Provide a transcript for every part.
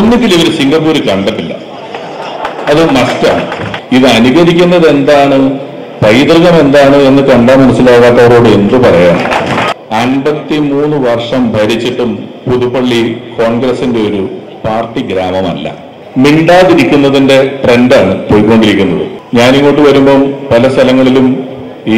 ഒന്നുകിൽ ഇവർ സിംഗപ്പൂർ കണ്ടിട്ടില്ല അത് മസ്റ്റാണ് ഇത് അനുകരിക്കുന്നത് എന്താണ് പൈതൃകം എന്താണ് എന്ന് കണ്ടാൽ മനസ്സിലാകാത്തവരോട് എന്തു പറയാൻ അൻപത്തിമൂന്ന് വർഷം ഭരിച്ചിട്ടും പുതുപ്പള്ളി കോൺഗ്രസിന്റെ ഒരു പാർട്ടി ഗ്രാമമല്ല മിണ്ടാതിരിക്കുന്നതിന്റെ ട്രെൻഡാണ് പോയിക്കൊണ്ടിരിക്കുന്നത് ഞാനിങ്ങോട്ട് വരുമ്പം പല സ്ഥലങ്ങളിലും ഈ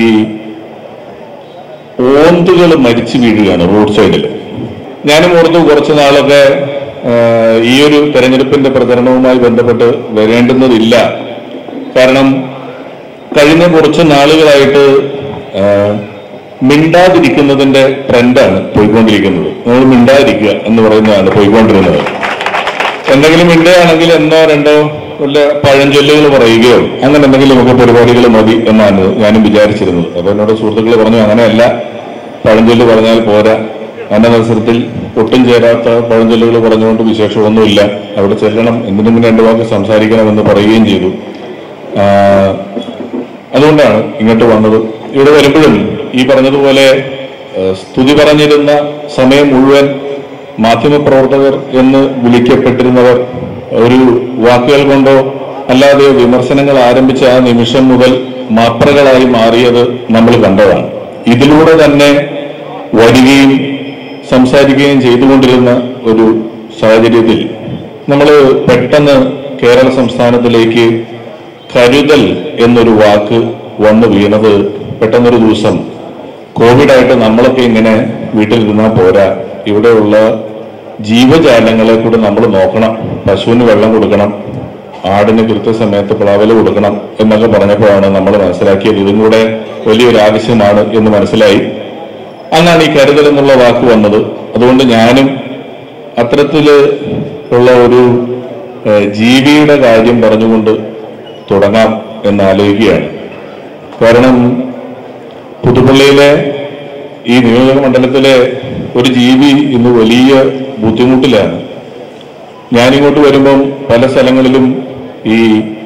ഓന്തുകൾ മരിച്ചു വീഴുകയാണ് റോഡ് സൈഡിൽ ഞാനും ഓർത്തു കുറച്ച് നാളൊക്കെ ആ, ഈ ഒരു തെരഞ്ഞെടുപ്പിന്റെ പ്രചരണവുമായി ബന്ധപ്പെട്ട് വരേണ്ടുന്നതില്ല കാരണം കഴിഞ്ഞ കുറച്ച് നാളുകളായിട്ട് ആ, മിണ്ടാതിരിക്കുന്നതിന്റെ ട്രെൻഡാണ് പോയിക്കൊണ്ടിരിക്കുന്നത് നമ്മൾ മിണ്ടാതിരിക്കുക എന്ന് പറയുന്നതാണ് പോയിക്കൊണ്ടിരുന്നത് എന്തെങ്കിലും മിണ്ടുകയാണെങ്കിൽ എന്നോ രണ്ടോ വല്ല പഴഞ്ചൊല്ലുകൾ പറയുകയോ അങ്ങനെ എന്തെങ്കിലുമൊക്കെ പരിപാടികൾ മതി എന്നാണ് ഞാനും വിചാരിച്ചിരുന്നത് അപ്പൊ എന്നോട് സുഹൃത്തുക്കൾ പറഞ്ഞു അങ്ങനെയല്ല പഴഞ്ചൊല്ല് പറഞ്ഞാൽ പോരാ എന്റെ മത്സരത്തിൽ ഒട്ടും ചേരാത്ത പഴഞ്ചൊല്ലുകൾ പറഞ്ഞുകൊണ്ട് വിശേഷമൊന്നുമില്ല അവിടെ ചെല്ലണം എന്തിനും രണ്ടു വാക്ക് സംസാരിക്കണമെന്ന് പറയുകയും ചെയ്തു ആ, അതുകൊണ്ടാണ് ഇങ്ങോട്ട് വന്നത് ഇവിടെ വരുമ്പോഴും ഈ പറഞ്ഞതുപോലെ ആ, സ്തുതി പറഞ്ഞിരുന്ന സമയം മുഴുവൻ മാധ്യമപ്രവർത്തകർ എന്ന് വിളിക്കപ്പെട്ടിരുന്നവർ ഒരു വാക്കുകൾ കൊണ്ടോ അല്ലാതെയോ വിമർശനങ്ങൾ ആരംഭിച്ച ആ നിമിഷം മുതൽ മാപ്രകളായി മാറിയത് നമ്മൾ കണ്ടതാണ് ഇതിലൂടെ തന്നെ വരികയും സംസാരിക്കുകയും ചെയ്തുകൊണ്ടിരുന്ന ഒരു സാഹചര്യത്തിൽ നമ്മൾ പെട്ടെന്ന് കേരള സംസ്ഥാനത്തിലേക്ക് കരുതൽ എന്നൊരു വാക്ക് വന്നു വീണത് പെട്ടെന്നൊരു ദിവസം കോവിഡായിട്ട് നമ്മളൊക്കെ ഇങ്ങനെ വീട്ടിലിരുന്നാൽ പോരാ ഇവിടെയുള്ള ജീവജാലങ്ങളെ കൂടെ നമ്മൾ നോക്കണം പശുവിന് വെള്ളം കൊടുക്കണം ആടിന് കൃത്യസമയത്ത് പ്ലാവല് കൊടുക്കണം എന്നൊക്കെ പറഞ്ഞപ്പോഴാണ് നമ്മൾ മനസ്സിലാക്കിയത് ഇതും കൂടെ വലിയൊരു ആവശ്യമാണ് എന്ന് മനസ്സിലായി അന്നാണ് ഈ കരുതൽ എന്നുള്ള വാക്ക് വന്നത് അതുകൊണ്ട് ഞാനും അത്തരത്തില് ഉള്ള ഒരു ഏഹ്, ജീവിയുടെ കാര്യം പറഞ്ഞുകൊണ്ട് തുടങ്ങാം എന്ന് ആലോചിക്കുകയാണ് കാരണം പുതുപ്പള്ളിയിലെ ഈ നിയോജക മണ്ഡലത്തിലെ ഒരു ജീവി ഇന്ന് വലിയ ബുദ്ധിമുട്ടിലാണ് ഞാനിങ്ങോട്ട് വരുമ്പം പല സ്ഥലങ്ങളിലും ഈ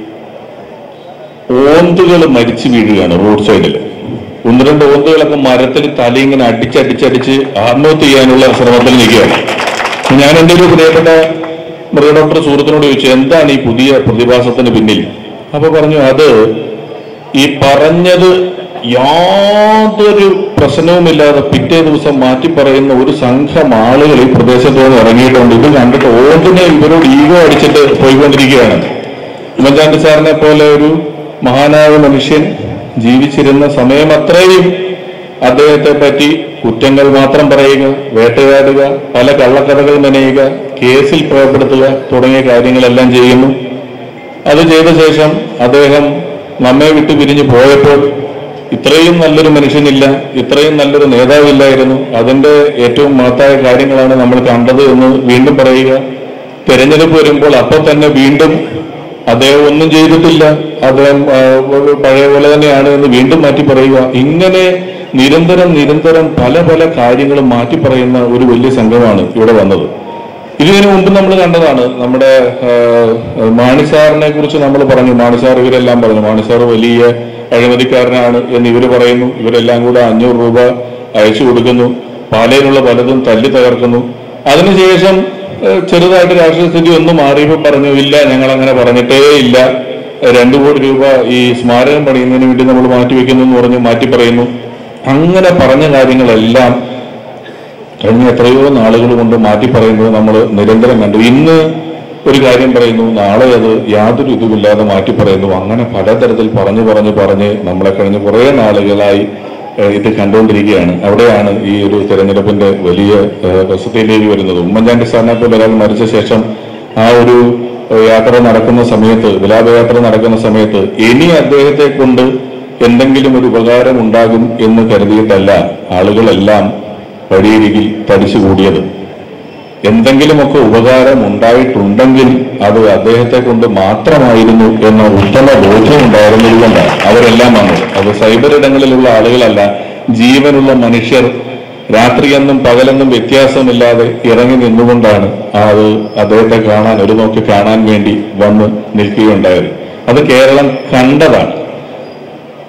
ഓന്തുകൾ മരിച്ചു വീഴുകയാണ് റോഡ് സൈഡിൽ ഒന്ന് രണ്ട് ഓന്തുകളൊക്കെ മരത്തിൽ തലയിങ്ങനെ അടിച്ചടിച്ചടിച്ച് ആത്മഹത്യ ചെയ്യാനുള്ള ശ്രമത്തിൽ നിൽക്കുകയാണ് ഞാൻ എൻ്റെ ഒരു പ്രിയപ്പെട്ട മൃഗ ഡോക്ടർ സുഹൃത്തിനോട് ചോദിച്ചു എന്താണ് ഈ പുതിയ പ്രതിഭാസത്തിന് പിന്നിൽ അപ്പൊ പറഞ്ഞു അത് ഈ പറഞ്ഞത് യാതൊരു പ്രശ്നവുമില്ലാതെ പിറ്റേ ദിവസം മാറ്റി പറയുന്ന ഒരു സംഘം ആളുകൾ ഈ പ്രദേശത്ത് നിന്ന് ഇറങ്ങിയിട്ടുണ്ട് ഇത് കണ്ടിട്ട് ഓന്തിനെ ഇവരോട് ഈഗോ അടിച്ചിട്ട് പോയിക്കൊണ്ടിരിക്കുകയാണ് ഉമ്മൻചാണ്ടി സാറിനെ പോലെ ഒരു മഹാനായ മനുഷ്യൻ ജീവിച്ചിരുന്ന സമയം അത്രയും അദ്ദേഹത്തെ പറ്റി കുറ്റങ്ങൾ മാത്രം പറയുക വേട്ടയാടുക പല കള്ളക്കഥകൾ മെനയുക കേസിൽ ഭയപ്പെടുത്തുക തുടങ്ങിയ കാര്യങ്ങളെല്ലാം ചെയ്യുന്നു അത് ചെയ്ത ശേഷം അദ്ദേഹം നമ്മെ വിട്ട് പിരിഞ്ഞു പോയപ്പോൾ ഇത്രയും നല്ലൊരു മനുഷ്യനില്ല ഇത്രയും നല്ലൊരു നേതാവില്ലായിരുന്നു അതിന്റെ ഏറ്റവും മഹത്തായ കാര്യങ്ങളാണ് നമ്മൾ കണ്ടത് എന്ന് വീണ്ടും പറയുക തെരഞ്ഞെടുപ്പ് വരുമ്പോൾ അപ്പോൾ തന്നെ വീണ്ടും അദ്ദേഹം ഒന്നും ചെയ്തിട്ടില്ല അദ്ദേഹം ആ, പഴയ പോലെ തന്നെയാണ് എന്ന് വീണ്ടും മാറ്റി പറയുക ഇങ്ങനെ നിരന്തരം നിരന്തരം പല പല കാര്യങ്ങളും മാറ്റി പറയുന്ന ഒരു വലിയ സംഘമാണ് ഇവിടെ വന്നത് ഇതിനു മുമ്പ് നമ്മൾ കണ്ടതാണ് നമ്മുടെ ആ, മാണിസാറിനെ കുറിച്ച് നമ്മൾ പറഞ്ഞു മാണിസാർ ഇവരെല്ലാം പറഞ്ഞു മാണിസാർ വലിയ അഴിമതിക്കാരനാണ് എന്ന് ഇവർ പറയുന്നു ഇവരെല്ലാം കൂടെ അഞ്ഞൂറ് രൂപ അയച്ചു കൊടുക്കുന്നു പാലയിലുള്ള പലതും തല്ലി തകർക്കുന്നു അതിനുശേഷം ആ, ചെറുതായിട്ട് രാഷ്ട്രീയ സ്ഥിതി ഒന്ന് മാറിയപ്പോൾ പറഞ്ഞു ഇല്ല ഞങ്ങൾ അങ്ങനെ പറഞ്ഞിട്ടേ ഇല്ല രണ്ടു കോടി രൂപ ഈ സ്മാരകം പണിയുന്നതിന് വേണ്ടി നമ്മൾ മാറ്റിവെക്കുന്നു എന്ന് പറഞ്ഞ് മാറ്റി പറയുന്നു അങ്ങനെ പറഞ്ഞ കാര്യങ്ങളെല്ലാം കഴിഞ്ഞ എത്രയോ നാളുകൾ കൊണ്ട് മാറ്റി പറയുന്നത് നമ്മൾ നിരന്തരം കണ്ടു ഇന്ന് ഒരു കാര്യം പറയുന്നു നാളെ അത് യാതൊരു ഇതുമില്ലാതെ മാറ്റി പറയുന്നു അങ്ങനെ പലതരത്തിൽ പറഞ്ഞു പറഞ്ഞു പറഞ്ഞ് നമ്മളെ കഴിഞ്ഞ കുറേ നാളുകളായി ഏഹ്, ഇത് കണ്ടുകൊണ്ടിരിക്കുകയാണ് അവിടെയാണ് ഈ ഒരു തെരഞ്ഞെടുപ്പിന്റെ വലിയ ഏഹ്, പ്രസിദ്ധിയിലേക്ക് വരുന്നത് ഉമ്മൻചാണ്ടി സാറിനെ പോലെ ഒരാൾ മരിച്ച ശേഷം ആ ഒരു ഏഹ്, യാത്ര നടക്കുന്ന സമയത്ത് വിലാപയാത്ര നടക്കുന്ന സമയത്ത് ഇനി അദ്ദേഹത്തെ കൊണ്ട് എന്തെങ്കിലും ഒരു ഉപകാരം ഉണ്ടാകും എന്ന് കരുതിയിട്ടല്ല ആളുകളെല്ലാം വഴിയരികിൽ തടിച്ചുകൂടിയത് എന്തെങ്കിലുമൊക്കെ ഉപകാരം ഉണ്ടായിട്ടുണ്ടെങ്കിൽ അത് അദ്ദേഹത്തെ കൊണ്ട് മാത്രമായിരുന്നു എന്ന ഉത്തമ ബോധ്യം ഉണ്ടായിരുന്നതുകൊണ്ടാണ് അവരെല്ലാം വന്നത് അത് സൈബർ ഇടങ്ങളിലുള്ള ആളുകളല്ല ജീവനുള്ള മനുഷ്യർ രാത്രിയെന്നും പകലെന്നും വ്യത്യാസമില്ലാതെ ഇറങ്ങി നിന്നുകൊണ്ടാണ് ആ അത് അദ്ദേഹത്തെ കാണാൻ ഒരു നോക്ക് കാണാൻ വേണ്ടി വന്ന് നിൽക്കുകയുണ്ടായത് അത് കേരളം കണ്ടതാണ്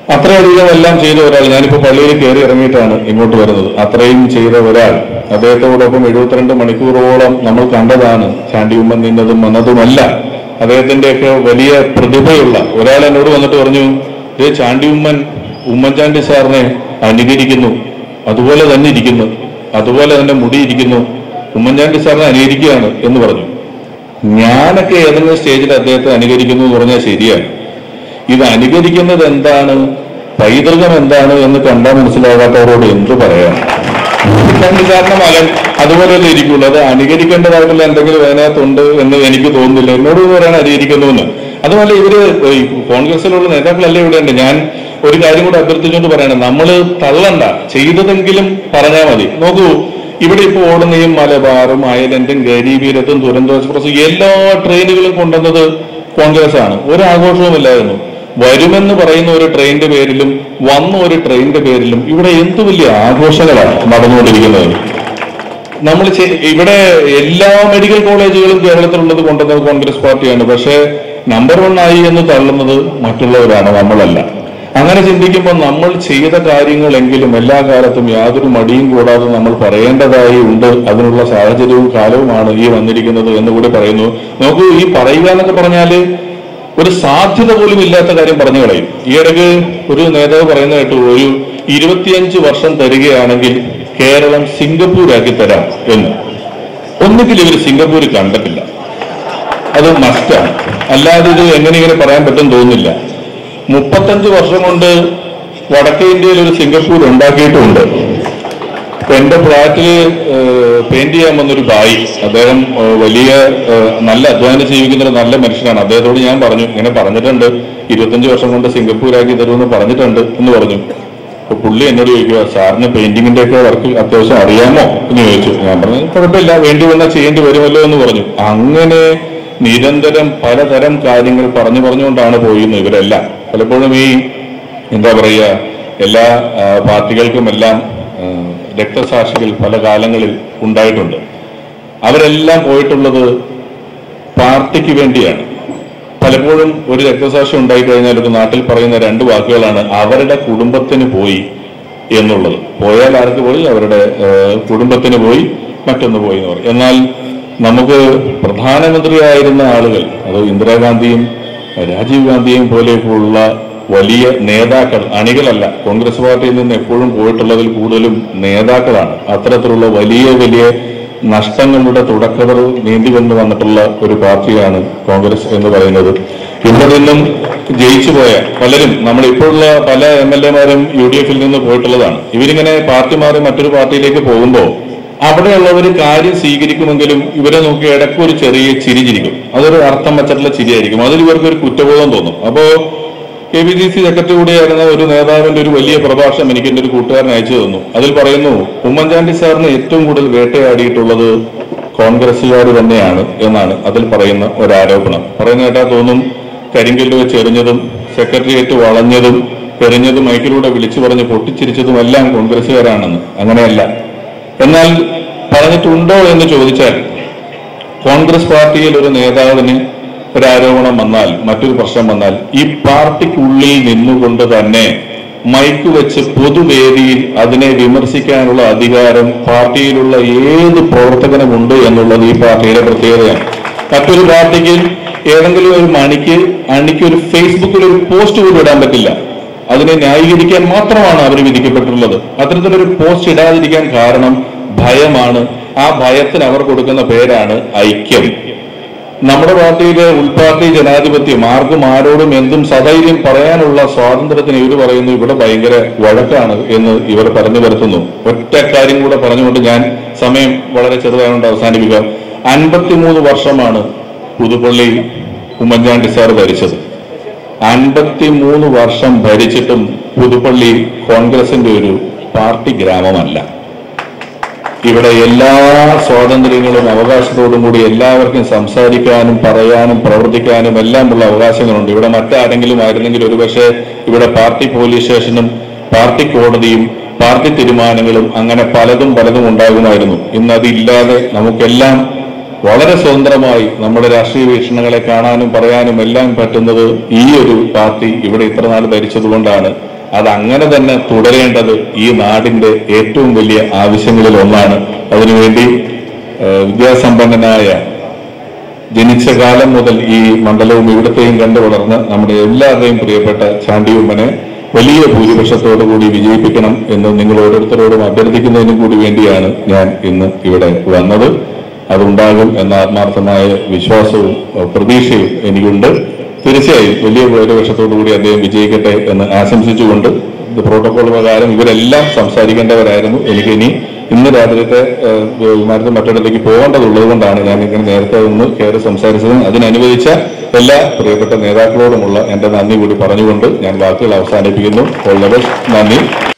അത്രയധികം എല്ലാം ചെയ്ത ഒരാൾ ഞാനിപ്പോ പള്ളിയിൽ കയറി ഇറങ്ങിയിട്ടാണ് ഇങ്ങോട്ട് വരുന്നത് അത്രയും ചെയ്ത ഒരാൾ അദ്ദേഹത്തോടൊപ്പം എഴുപത്തിരണ്ട് മണിക്കൂറോളം നമ്മൾ കണ്ടതാണ് ചാണ്ടി ഉമ്മൻ നിന്നതും വന്നതുമല്ല അദ്ദേഹത്തിന്റെയൊക്കെ വലിയ പ്രതിഭയുള്ള ഒരാൾ എന്നോട് വന്നിട്ട് പറഞ്ഞു ഏ ചാണ്ടി ഉമ്മൻ ഉമ്മൻചാണ്ടി സാറിനെ അനുകരിക്കുന്നു അതുപോലെ തന്നെ ഇരിക്കുന്നു അതുപോലെ തന്നെ മുടി ഇരിക്കുന്നു ഉമ്മൻചാണ്ടി സാറിനെ അനുകരിക്കുകയാണ് എന്ന് പറഞ്ഞു ഞാനൊക്കെ ഏതെങ്കിലും സ്റ്റേജിൽ അദ്ദേഹത്തെ അനുകരിക്കുന്നു എന്ന് പറഞ്ഞാൽ ശരിയാണ് ഇത് അനുകരിക്കുന്നത് എന്താണ് പൈതൃകം എന്താണ് എന്ന് കണ്ടാൽ മനസ്സിലാകാത്തവരോട് എന്ത് പറയാം ഉമ്മൻചാണ്ടി സാറിന്റെ മകൻ അതുപോലെയല്ലേ ഇരിക്കുള്ളൂ അത് അനുകരിക്കേണ്ടതായിട്ടുള്ള എന്തെങ്കിലും അതിനകത്തുണ്ട് എന്ന് എനിക്ക് തോന്നുന്നില്ല എന്നോട് പറയാൻ അനുകരിക്കുന്നു എന്ന് അതുപോലെ ഇവര് ഈ കോൺഗ്രസിലുള്ള നേതാക്കളല്ലേ ഇവിടെ ഉണ്ട് ഞാൻ ഒരു കാര്യം കൂടെ അഭ്യർത്ഥിച്ചുകൊണ്ട് പറയണം നമ്മൾ തള്ളണ്ട ചെയ്തതെങ്കിലും പറഞ്ഞാൽ മതി നോക്കൂ ഇവിടെ ഇപ്പോൾ ഓടുന്ന ഈ മലബാറും അയലൻഡും ഗരീബീരത്തും ദുരന്തോ എക്സ്പ്രസും എല്ലാ ട്രെയിനുകളും കൊണ്ടുവന്നത് കോൺഗ്രസ് ആണ് ഒരു ആഘോഷവുമില്ലായിരുന്നു വരുമെന്ന് പറയുന്ന ഒരു ട്രെയിനിന്റെ പേരിലും വന്ന ഒരു ട്രെയിനിന്റെ പേരിലും ഇവിടെ എന്ത് വലിയ ആഘോഷങ്ങളാണ് നടന്നുകൊണ്ടിരിക്കുന്നത് നമ്മൾ ചെ- ഇവിടെ എല്ലാ മെഡിക്കൽ കോളേജുകളും കേരളത്തിലുള്ളത് കൊണ്ടുവന്നത് കോൺഗ്രസ് പാർട്ടിയാണ് പക്ഷേ നമ്പർ വൺ ആയി എന്ന് തള്ളുന്നത് മറ്റുള്ളവരാണ് നമ്മളല്ല അങ്ങനെ ചിന്തിക്കുമ്പോൾ നമ്മൾ ചെയ്ത കാര്യങ്ങളെങ്കിലും എല്ലാ കാലത്തും യാതൊരു മടിയും കൂടാതെ നമ്മൾ പറയേണ്ടതായി ഉണ്ട് അതിനുള്ള സാഹചര്യവും കാലവുമാണ് ഈ വന്നിരിക്കുന്നത് എന്ന് കൂടി പറയുന്നു നോക്കൂ ഈ പറയുക എന്നൊക്കെ പറഞ്ഞാല് ഒരു സാധ്യത പോലും ഇല്ലാത്ത കാര്യം പറഞ്ഞു കളയും ഈ ഇടയ്ക്ക് ഒരു നേതാവ് പറയുന്ന കേട്ടു ഒരു ഇരുപത്തിയഞ്ച് വർഷം തരികയാണെങ്കിൽ കേരളം സിംഗപ്പൂരാക്കി തരാം എന്ന് ഒന്നുകിൽ ഇവർ സിംഗപ്പൂർ കണ്ടിട്ടില്ല അത് മസ്റ്റാണ് അല്ലാതെ ഇത് എങ്ങനെ ഇങ്ങനെ പറയാൻ പറ്റും തോന്നുന്നില്ല മുപ്പത്തഞ്ച് വർഷം കൊണ്ട് വടക്കേ ഇന്ത്യയിൽ ഒരു സിംഗപ്പൂർ ഉണ്ടാക്കിയിട്ടുമുണ്ട് ഇപ്പൊ എന്റെ ഫ്ലാറ്റില് പെയിന്റ് ചെയ്യാൻ വന്നൊരു ബായി അദ്ദേഹം ഏഹ്, വലിയ ഏഹ്, നല്ല അധ്വാനം ജീവിക്കുന്ന ഒരു നല്ല മനുഷ്യനാണ് അദ്ദേഹത്തോട് ഞാൻ പറഞ്ഞു ഇങ്ങനെ പറഞ്ഞിട്ടുണ്ട് ഇരുപത്തഞ്ച് വർഷം കൊണ്ട് സിംഗപ്പൂരാക്കി തരുമെന്ന് പറഞ്ഞിട്ടുണ്ട് എന്ന് പറഞ്ഞു അപ്പൊ പുള്ളി എന്നോട് ചോദിക്കുക സാറിന് പെയിന്റിങ്ങിന്റെ ഒക്കെ വർക്ക് അത്യാവശ്യം അറിയാമോ എന്ന് ചോദിച്ചു ഞാൻ പറഞ്ഞു കുഴപ്പമില്ല വേണ്ടി വന്നാൽ ചെയ്യേണ്ടി വരുമല്ലോ എന്ന് പറഞ്ഞു അങ്ങനെ നിരന്തരം പലതരം കാര്യങ്ങൾ പറഞ്ഞു പറഞ്ഞുകൊണ്ടാണ് പോയിരുന്നത് ഇവരെല്ലാം പലപ്പോഴും ഈ എന്താ പറയുക എല്ലാ ആ, പാർട്ടികൾക്കുമെല്ലാം ആ, രക്തസാക്ഷികൾ പല കാലങ്ങളിൽ ഉണ്ടായിട്ടുണ്ട് അവരെല്ലാം പോയിട്ടുള്ളത് പാർട്ടിക്ക് വേണ്ടിയാണ് പലപ്പോഴും ഒരു രക്തസാക്ഷി ഉണ്ടായിക്കഴിഞ്ഞാൽ ഒരു നാട്ടിൽ പറയുന്ന രണ്ട് വാക്കുകളാണ് അവരുടെ കുടുംബത്തിന് പോയി എന്നുള്ളത് പോയാൽ ആർക്ക് പോയി അവരുടെ ഏഹ്, കുടുംബത്തിന് പോയി മറ്റൊന്ന് പോയി എന്ന് പറയും എന്നാൽ നമുക്ക് പ്രധാനമന്ത്രിയായിരുന്ന ആളുകൾ അത് ഇന്ദിരാഗാന്ധിയും രാജീവ് ഗാന്ധിയും പോലെയൊക്കെയുള്ള വലിയ നേതാക്കൾ അണികളല്ല കോൺഗ്രസ് പാർട്ടിയിൽ നിന്ന് എപ്പോഴും പോയിട്ടുള്ളതിൽ കൂടുതലും നേതാക്കളാണ് അത്തരത്തിലുള്ള വലിയ വലിയ നഷ്ടങ്ങളുടെ തുടക്കതർ നീന്തി വന്നു വന്നിട്ടുള്ള ഒരു പാർട്ടിയാണ് കോൺഗ്രസ് എന്ന് പറയുന്നത് ഇവിടെ നിന്നും ജയിച്ചു പോയ പലരും നമ്മൾ ഇപ്പോഴുള്ള പല എം എൽ എമാരും യു ഡി എഫിൽ നിന്ന് പോയിട്ടുള്ളതാണ് ഇവരിങ്ങനെ പാർട്ടി മാറി മറ്റൊരു പാർട്ടിയിലേക്ക് പോകുമ്പോൾ അവിടെയുള്ളവർ കാര്യം സ്വീകരിക്കുമെങ്കിലും ഇവരെ നോക്കി ഇടയ്ക്ക് ഒരു ചെറിയ ചിരി ചിരിക്കും അതൊരു അർത്ഥം വെച്ചിട്ടുള്ള ചിരിയായിരിക്കും അതിൽ ഇവർക്ക് ഒരു കുറ്റബോധം തോന്നും അപ്പോ K P C C secretary കൂടിയായിരുന്ന ഒരു നേതാവിന്റെ ഒരു വലിയ പ്രഭാഷണം എനിക്ക് എന്റെ ഒരു കൂട്ടുകാരൻ അയച്ചു തന്നു അതിൽ പറയുന്നു ഉമ്മൻചാണ്ടി സാറിന് ഏറ്റവും കൂടുതൽ വേട്ടയാടിയിട്ടുള്ളത് കോൺഗ്രസ്സുകാർ തന്നെയാണ് എന്നാണ് അതിൽ പറയുന്ന ഒരു ആരോപണം പറയുന്ന കേട്ടാൽ തോന്നും കരിങ്കല്ല് വെച്ച് എറിഞ്ഞതും സെക്രട്ടേറിയറ്റ് വളഞ്ഞതും എറിഞ്ഞതും മൈക്കിലൂടെ വിളിച്ചു പറഞ്ഞ് പൊട്ടിച്ചിരിച്ചതും എല്ലാം കോൺഗ്രസ്സുകാരാണെന്ന് അങ്ങനെയല്ല എന്നാൽ പറഞ്ഞിട്ടുണ്ടോ എന്ന് ചോദിച്ചാൽ കോൺഗ്രസ് പാർട്ടിയിൽ ഒരു നേതാവിന് ഒരു ആരോപണം വന്നാൽ മറ്റൊരു പ്രശ്നം വന്നാൽ ഈ പാർട്ടിക്കുള്ളിൽ നിന്നുകൊണ്ട് തന്നെ മൈക്ക് വെച്ച് പൊതുവേദിയിൽ അതിനെ വിമർശിക്കാനുള്ള അധികാരം പാർട്ടിയിലുള്ള ഏത് പ്രവർത്തകനുമുണ്ട് എന്നുള്ളത് ഈ പാർട്ടിയുടെ പ്രത്യേകതയാണ് മറ്റൊരു പാർട്ടിക്ക് ഏതെങ്കിലും ഒരു മണിക്ക് അണിക്ക് ഒരു ഫേസ്ബുക്കിൽ ഒരു പോസ്റ്റ് പോലും ഇടാൻ പറ്റില്ല അതിനെ ന്യായീകരിക്കാൻ മാത്രമാണ് അവർ വിധിക്കപ്പെട്ടിട്ടുള്ളത് അത്തരത്തിലൊരു പോസ്റ്റ് ഇടാതിരിക്കാൻ കാരണം ഭയമാണ് ആ ഭയത്തിന് അവർ കൊടുക്കുന്ന പേരാണ് ഐക്യം നമ്മുടെ പാർട്ടിയിലെ ഉൾപാർട്ടി ജനാധിപത്യം ആർക്കും ആരോടും എന്തും സധൈര്യം പറയാനുള്ള സ്വാതന്ത്ര്യത്തിന് ഇവർ പറയുന്നു ഇവിടെ ഭയങ്കര വഴക്കാണ് എന്ന് ഇവർ പറഞ്ഞു വരുത്തുന്നു ഒറ്റ കാര്യം കൂടെ പറഞ്ഞുകൊണ്ട് ഞാൻ സമയം വളരെ ചെറുതായതുകൊണ്ട് അവസാനിപ്പിക്കാം അൻപത്തിമൂന്ന് വർഷമാണ് പുതുപ്പള്ളി ഉമ്മൻചാണ്ടി സാർ ഭരിച്ചത് അൻപത്തിമൂന്ന് വർഷം ഭരിച്ചിട്ടും പുതുപ്പള്ളി കോൺഗ്രസിന്റെ ഒരു പാർട്ടി ഗ്രാമമല്ല ഇവിടെ എല്ലാ സ്വാതന്ത്ര്യങ്ങളും അവകാശത്തോടും കൂടി എല്ലാവർക്കും സംസാരിക്കാനും പറയാനും പ്രവർത്തിക്കാനും എല്ലാമുള്ള അവകാശങ്ങളുണ്ട് ഇവിടെ മറ്റാരെങ്കിലും ആയിരുന്നെങ്കിൽ ഒരുപക്ഷെ ഇവിടെ പാർട്ടി പോലീസ് സ്റ്റേഷനും പാർട്ടി കോടതിയും പാർട്ടി തീരുമാനങ്ങളും അങ്ങനെ പലതും പലതും ഉണ്ടാകുമായിരുന്നു ഇന്ന് അതില്ലാതെ നമുക്കെല്ലാം വളരെ സ്വതന്ത്രമായി നമ്മുടെ രാഷ്ട്രീയ വീക്ഷണങ്ങളെ കാണാനും പറയാനും എല്ലാം പറ്റുന്നത് ഈ ഒരു പാർട്ടി ഇവിടെ ഇത്ര നാൾ ഭരിച്ചതുകൊണ്ടാണ് അത് അങ്ങനെ തന്നെ തുടരേണ്ടത് ഈ നാടിന്റെ ഏറ്റവും വലിയ ആവശ്യങ്ങളിൽ ഒന്നാണ് അതിനുവേണ്ടി ഏഹ്, വിദ്യാസമ്പന്നനായ ജനിച്ച കാലം മുതൽ ഈ മണ്ഡലവും ഇവിടത്തെയും കണ്ടു വളർന്ന് നമ്മുടെ എല്ലാവരുടെയും പ്രിയപ്പെട്ട ചാണ്ടിയുമ്മനെ വലിയ ഭൂരിപക്ഷത്തോടു കൂടി വിജയിപ്പിക്കണം എന്ന് നിങ്ങൾ ഓരോരുത്തരോടും അഭ്യർത്ഥിക്കുന്നതിനും കൂടി വേണ്ടിയാണ് ഞാൻ ഇന്ന് ഇവിടെ വന്നത് അതുണ്ടാകും എന്ന ആത്മാർത്ഥമായ വിശ്വാസവും ഏഹ്, പ്രതീക്ഷയും എനിക്കുണ്ട് തീർച്ചയായും വലിയ ഭൂരിപക്ഷത്തോടു കൂടി അദ്ദേഹം വിജയിക്കട്ടെ എന്ന് ആശംസിച്ചുകൊണ്ട് ഇത് പ്രോട്ടോകോൾ പ്രകാരം ഇവരെല്ലാം സംസാരിക്കേണ്ടവരായിരുന്നു എനിക്ക് ഇനി ഇന്ന് രാത്രിത്തെ ഏഹ്, വിമാനത്തിൽ മറ്റിടത്തേക്ക് പോകേണ്ടതുള്ളത് കൊണ്ടാണ് ഞാൻ ഇങ്ങനെ നേരത്തെ ഒന്ന് കയറി സംസാരിച്ചതും അതിനനുവദിച്ച എല്ലാ പ്രിയപ്പെട്ട നേതാക്കളോടുമുള്ള എന്റെ നന്ദി കൂടി പറഞ്ഞുകൊണ്ട് ഞാൻ വാക്കുകൾ അവസാനിപ്പിക്കുന്നു ഓൾ ദ ബെസ്റ്റ് നന്ദി